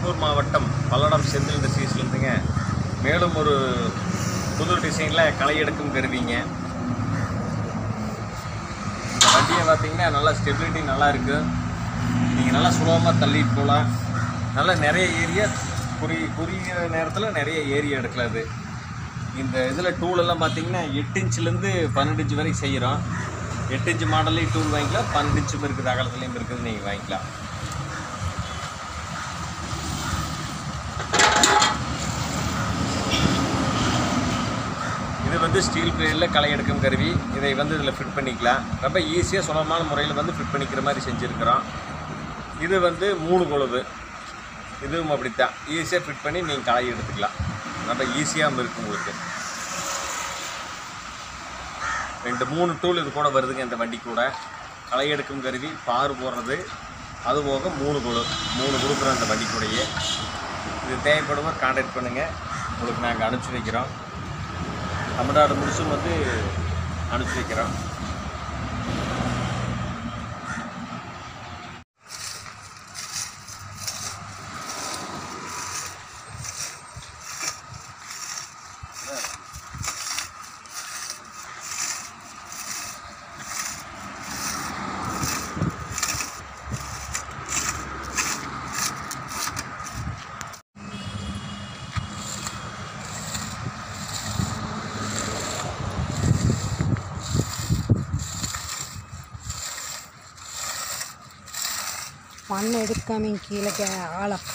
திருப்பூர் மாவட்டம் பல்லடம் செந்தில் இண்டஸ்ட்ரீஸ்லேருந்துங்க மேலும் ஒரு புது டிசைனில் களை எடுக்கும் கருவிங்க இந்த வண்டியை பார்த்தீங்கன்னா நல்லா ஸ்டெபிலிட்டி நல்லா இருக்குது நீங்கள் நல்லா சுலபமாக தள்ளிட்டு போகலாம் நல்லா நிறைய ஏரியா குறி குறுகிய நேரத்தில் நிறைய ஏரியா எடுக்கலாம் இது இந்த இதில் டூலெல்லாம் பார்த்தீங்கன்னா எட்டு இன்ச்லேருந்து பன்னெண்டு இன்ச் வரைக்கும் செய்கிறோம் எட்டு இன்ச் மாடல்லையும் டூல் வாங்கிக்கலாம் பன்னெண்டு இன்ச்சும் இருக்குது அகலத்துலேயும் இருக்குது நீங்கள் வாங்கிக்கலாம் இது வந்து ஸ்டீல் பிளேடில் களை எடுக்கும் கருவி இதை வந்து இதில் ஃபிட் பண்ணிக்கலாம் ரொம்ப ஈஸியாக சுலபமான முறையில் வந்து ஃபிட் பண்ணிக்கிற மாதிரி செஞ்சுருக்கிறோம் இது வந்து மூணு கொழுவு இதுவும் அப்படித்தான் ஈஸியாக ஃபிட் பண்ணி நீங்கள் களை எடுத்துக்கலாம் ரொம்ப ஈஸியாகவும் இருக்கும் உங்களுக்கு ரெண்டு மூணு டூல் இது கூட வருதுங்க இந்த வண்டி கூட களை எடுக்கும் கருவி பாரு போடுறது அது போக மூணு குழு மூணு கொடுக்குறோம் இந்த வண்டி கூடயே இது தேவைப்படுவோம் கான்டாக்ட் பண்ணுங்கள் உங்களுக்கு நாங்கள் அனுப்பிச்சி வைக்கிறோம் தமிழ்நாடு முழுசும் வந்து அனுப்பிச்சி வைக்கிறோம் மண் எடுக்காம கீழே கே ஆழம்